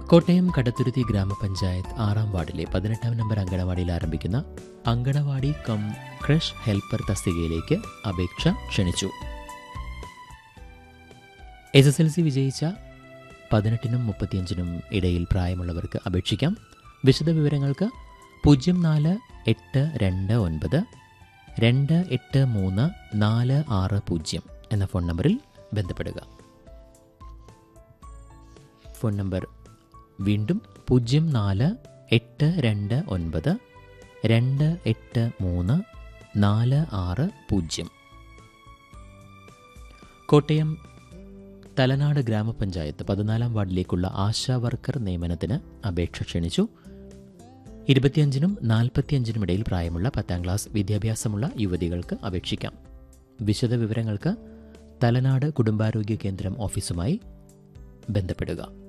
കോട്ടയം കടത്തുരുത്തി ഗ്രാമപഞ്ചായത്ത് ആറാം വാർഡിലെ പതിനെട്ടാം നമ്പർ അങ്കണവാടിയിൽ ആരംഭിക്കുന്ന അങ്കണവാടി കം ക്രഷ് ഹെൽപ്പർ തസ്തികയിലേക്ക് അപേക്ഷ ക്ഷണിച്ചു എസ് എസ് എൽ സി വിജയിച്ച പതിനെട്ടിനും മുപ്പത്തിയഞ്ചിനും ഇടയിൽ പ്രായമുള്ളവർക്ക് അപേക്ഷിക്കാം വിശദവിവരങ്ങൾക്ക് പൂജ്യം നാല് എട്ട് രണ്ട് ഒൻപത് രണ്ട് എട്ട് മൂന്ന് നാല് ആറ് പൂജ്യം എന്ന ഫോൺ നമ്പറിൽ ബന്ധപ്പെടുക ഫോൺ നമ്പർ വീണ്ടും പൂജ്യം നാല് എട്ട് രണ്ട് ഒൻപത് രണ്ട് എട്ട് മൂന്ന് നാല് ആറ് പൂജ്യം കോട്ടയം തലനാട് ഗ്രാമപഞ്ചായത്ത് പതിനാലാം വാർഡിലേക്കുള്ള ആശാ വർക്കർ നിയമനത്തിന് അപേക്ഷ ക്ഷണിച്ചു ഇരുപത്തിയഞ്ചിനും നാൽപ്പത്തിയഞ്ചിനും ഇടയിൽ പ്രായമുള്ള പത്താം ക്ലാസ് വിദ്യാഭ്യാസമുള്ള യുവതികൾക്ക് അപേക്ഷിക്കാം വിശദവിവരങ്ങൾക്ക് തലനാട് കുടുംബാരോഗ്യ കേന്ദ്രം ഓഫീസുമായി ബന്ധപ്പെടുക